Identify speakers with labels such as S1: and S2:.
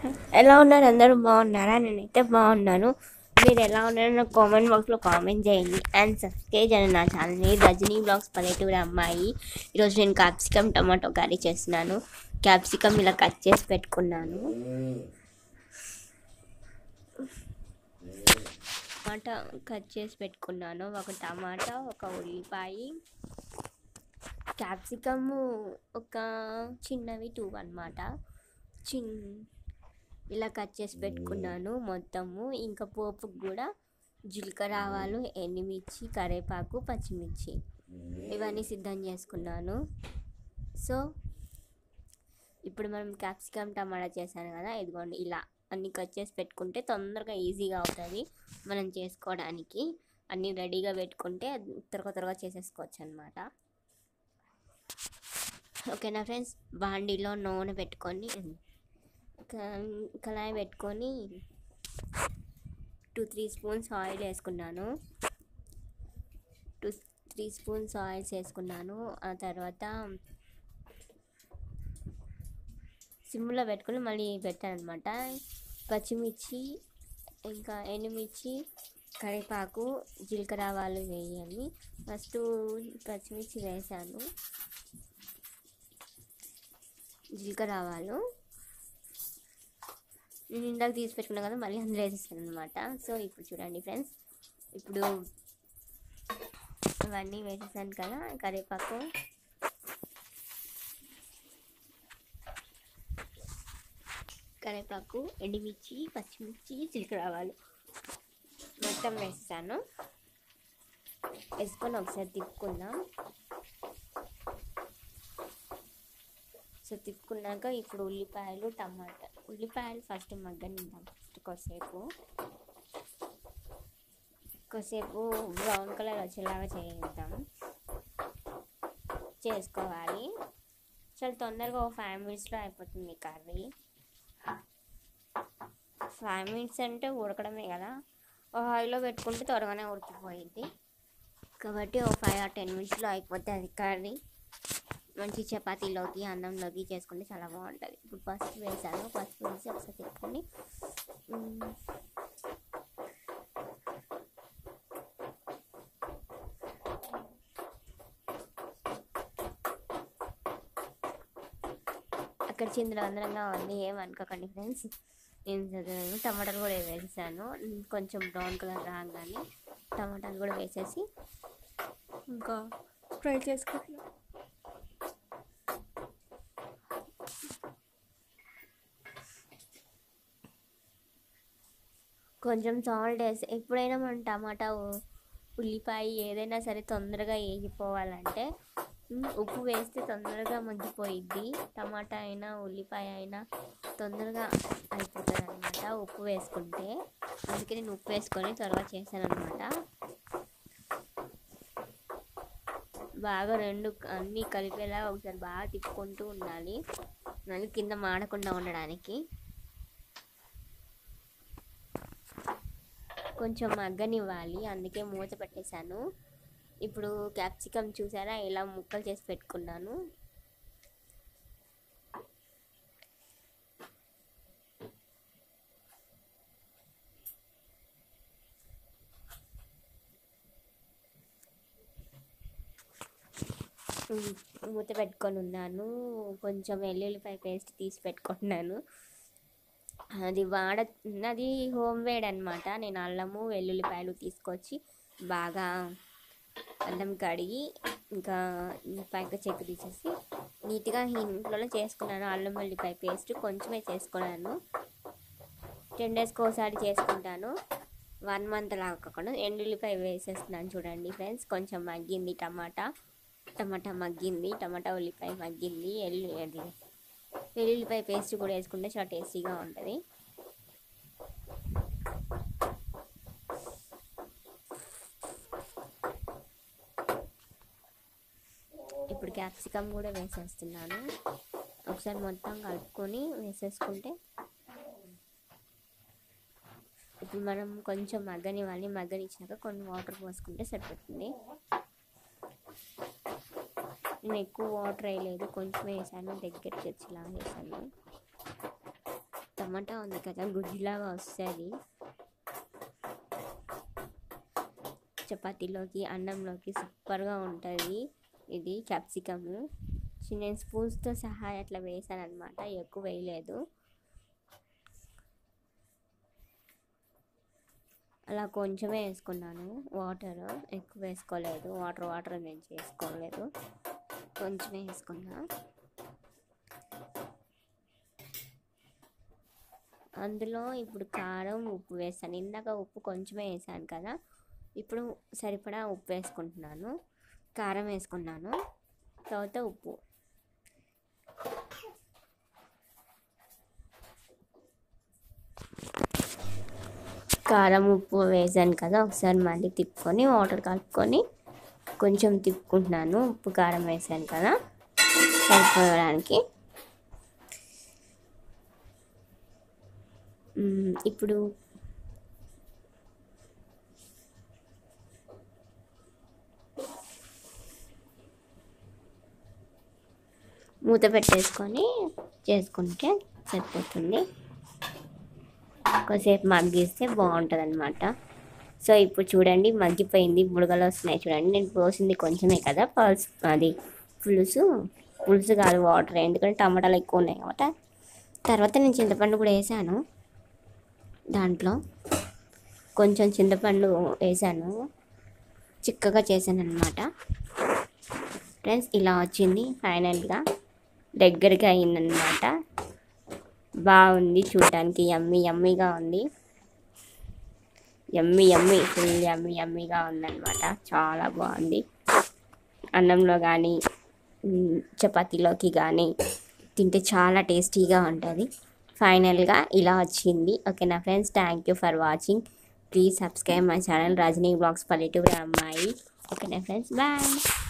S1: ఎలా ఉన్నారు అందరూ బాగున్నారా నేనైతే బాగున్నాను మీరు ఎలా ఉన్నారో నాకు కామెంట్ బాక్స్లో కామెంట్ చేయండి అండ్ సబ్స్క్రైబ్ చేయండి నా ఛానల్ని రజనీ బ్లాగ్స్ పల్లెటూరు అమ్మాయి ఈరోజు నేను క్యాప్సికమ్ టమాటో కర్రీ చేస్తున్నాను క్యాప్సికమ్ ఇలా కట్ చేసి పెట్టుకున్నాను టమాటా కట్ చేసి పెట్టుకున్నాను ఒక టమాటా ఒక ఉల్లిపాయ క్యాప్సికమ్ ఒక చిన్నవి టూ అన్నమాట చిన్ ఇలా కట్ చేసి పెట్టుకున్నాను మొత్తము ఇంకా పోపుకు కూడా జీలకర్ర ఆవాలు ఎండుమిర్చి కరివేపాకు పచ్చిమిర్చి ఇవన్నీ సిద్ధం చేసుకున్నాను సో ఇప్పుడు మనం క్యాప్సికమ్ టమాటా చేశాను కదా ఇదిగోండి ఇలా అన్ని కట్ చేసి పెట్టుకుంటే తొందరగా ఈజీగా అవుతుంది మనం చేసుకోవడానికి అన్నీ రెడీగా పెట్టుకుంటే అది త్వరగా త్వరగా చేసేసుకోవచ్చు అనమాట ఓకేనా ఫ్రెండ్స్ బాండీలో నూనె పెట్టుకొని క- కళాయి పెట్టుకొని టూ త్రీ స్పూన్స్ ఆయిల్ వేసుకున్నాను టూ త్రీ స్పూన్స్ ఆయిల్స్ వేసుకున్నాను ఆ తర్వాత సిమ్లో పెట్టుకొని మళ్ళీ పెట్టాను అనమాట పచ్చిమిర్చి ఇంకా ఎండుమిర్చి కరివేపాకు జీలకర్ర ఆవాలు వేయాలి ఫస్ట్ పచ్చిమిర్చి వేసాను జీలకర్ర ఆవాలు నేను ఇందాక తీసి పెట్టుకున్నా కదా మళ్ళీ అందులో వేసేసాను అనమాట సో ఇప్పుడు చూడండి ఫ్రెండ్స్ ఇప్పుడు అవన్నీ వేసేసాను కదా కరివేపాకు కరివేపాకు ఎండుమిర్చి పచ్చిమిర్చి జీలకర్ర ఆవాలు మొత్తం వేసేసాను వేసుకొని ఒకసారి తిప్పుకుందాం సో తిప్పుకున్నాక ఇప్పుడు ఉల్లిపాయలు టమాటా ఉల్లిపాయలు ఫస్ట్ మగ్గనిద్దాం ఫస్ట్ కొద్దిసేపు కొద్దిసేపు బ్రౌన్ కలర్ వచ్చేలాగా చేయిద్దాం చేసుకోవాలి చాలా తొందరగా ఒక ఫైవ్ మినిట్స్లో అయిపోతుంది కర్రీ ఫైవ్ మినిట్స్ అంటే ఉడకడమే కదా ఒక ఆయిల్లో పెట్టుకుంటే త్వరగానే ఉడికిపోయింది కాబట్టి ఒక ఫైవ్ ఆర్ టెన్ మినిట్స్లో అయిపోతే అది కర్రీ మంచి చపాతీలోకి అన్నంలోకి చేసుకుంటే చాలా బాగుంటుంది ఇప్పుడు పసుపు వేసాను పసుపు వేసి ఒకసారి తిప్పుకొని మ్, అక్కడ చిందరవందరంగా ఉంది ఏమనుకోకండి ఫ్రెండ్స్ నేను చదివాను టమాటాలు కూడా వేసేసాను కొంచెం బ్రౌన్ కలర్ రాగానే టమాటాలు కూడా వేసేసి ఇంకా ఫ్రై చేసుకుంటున్నాను కొంచెం సాల్ట్ వేసి ఎప్పుడైనా మనం టమాటా ఉ- ఉల్లిపాయ ఏదైనా సరే తొందరగా వేగిపోవాలంటే ఉమ్, ఉప్పు వేస్తే తొందరగా మగ్గిపోయిద్ది టమాటా అయినా ఉల్లిపాయ అయినా తొందరగా అయిపోతుంది అనమాట ఉప్పు వేసుకుంటే అందుకే నేను ఉప్పు వేసుకొని త్వరగా చేశాను అనమాట బాగా రెండు అన్నీ కలిపేలా ఒకసారి బాగా తిప్పుకుంటూ ఉండాలి మళ్ళీ కింద మాడకుండా ఉండడానికి కొంచెం మగ్గనివ్వాలి అందుకే మూత పెట్టేశాను ఇప్పుడు క్యాప్సికమ్ చూసారా ఇలా ముక్కలు చేసి పెట్టుకున్నాను ఉమ్, మూత పెట్టుకొని ఉన్నాను కొంచెం వెల్లుల్లిపాయ పేస్ట్ తీసి పెట్టుకున్నాను అది వాడ అది హోమ్ మేడ్ అనమాట నేను అల్లము వెల్లుల్లిపాయలు తీసుకొచ్చి బాగా అల్లం కడిగి ఇంకా పైక చెక్కు తీసేసి నీట్గా ఇంట్లోనే చేసుకున్నాను అల్లం వెల్లిపాయ పేస్ట్ కొంచెమే చేసుకున్నాను టెన్ డేస్కి ఒకసారి చేసుకుంటాను వన్ మంత్ లాగా కాకుండా ఎండుల్లిపాయ వేసేస్తున్నాను చూడండి ఫ్రెండ్స్ కొంచెం మగ్గింది టమాటా టమాటా మగ్గింది టమాటా ఉల్లిపాయ మగ్గింది ఎల్లు అది వెల్లుల్లిపాయ పేస్ట్ కూడా వేసుకుంటే చాలా టేస్టీగా ఉంటుంది ఇప్పుడు క్యాప్సికమ్ కూడా వేసేస్తున్నాను ఒకసారి మొత్తం కలుపుకొని వేసేసుకుంటే ఇప్పుడు మనం కొంచెం మగ్గనివ్వాలి మగ్గనిచ్చాక కొన్ని వాటర్ పోసుకుంటే సరిపోతుంది నేను ఎక్కువ వాటర్ వేయలేదు కొంచెం వేసాను దగ్గరికి వచ్చేలా వేసాను టమాటా ఉంది కదా గుజ్జులాగా వస్తుంది చపాతీలోకి అన్నంలోకి సూపర్గా ఉంటుంది ఇది క్యాప్సికము నేను స్పూన్స్తో సహా అట్లా వేసాను అనమాట ఎక్కువ వేయలేదు అలా కొంచెమే వేసుకున్నాను వాటర్ ఎక్కువ వేసుకోలేదు వాటర్ వాటర్ నేను చేసుకోలేదు కొంచెమే వేసుకున్నా అందులో ఇప్పుడు కారం ఉప్పు వేసాను ఇందాక ఉప్పు కొంచెమే వేసాను కదా ఇప్పుడు సరిపడా ఉప్పు వేసుకుంటున్నాను కారం వేసుకున్నాను తర్వాత ఉప్పు కారం ఉప్పు వేసాను కదా ఒకసారి మళ్ళీ తిప్పుకొని వాటర్ కలుపుకొని కొంచెం తిప్పుకుంటున్నాను ఉప్పు కారం వేసాను కదా సరిపోవడానికి మ్మ్, ఇప్పుడు మూత పెట్టేసుకొని చేసుకుంటే సరిపోతుంది కొద్దిసేపు మగ్గిస్తే బాగుంటుంది అనమాట సో ఇప్పుడు చూడండి మగ్గిపోయింది బుడగలు వస్తున్నాయి చూడండి నేను పోసింది కొంచెమే కదా పల్స్ అది పులుసు పులుసు కాదు వాటర్ ఎందుకంటే టమాటాలు ఎక్కువ ఉన్నాయి కాబట్టి తర్వాత నేను చింతపండు కూడా వేసాను దాంట్లో కొంచెం చింతపండు వేసాను చిక్కగా చేశాను అనమాట ఫ్రెండ్స్ ఇలా వచ్చింది ఫైనల్గా దగ్గరికి అయిందనమాట బాగుంది చూడడానికి యమ్మీ యమ్మీగా ఉంది యమ్మీ యమ్మీ ఫుల్ యమ్మీ యమ్మీగా ఉందన్నమాట చాలా బాగుంది అన్నంలో కానీ మ్, చపాతీలోకి కానీ తింటే చాలా టేస్టీగా ఉంటుంది ఫైనల్గా ఇలా వచ్చింది ఓకే నా friends thank you for watching please subscribe my channel Rajani blogs పల్లెటూరు అమ్మాయి ఓకే నా ఫ్రెండ్స్ బాయ్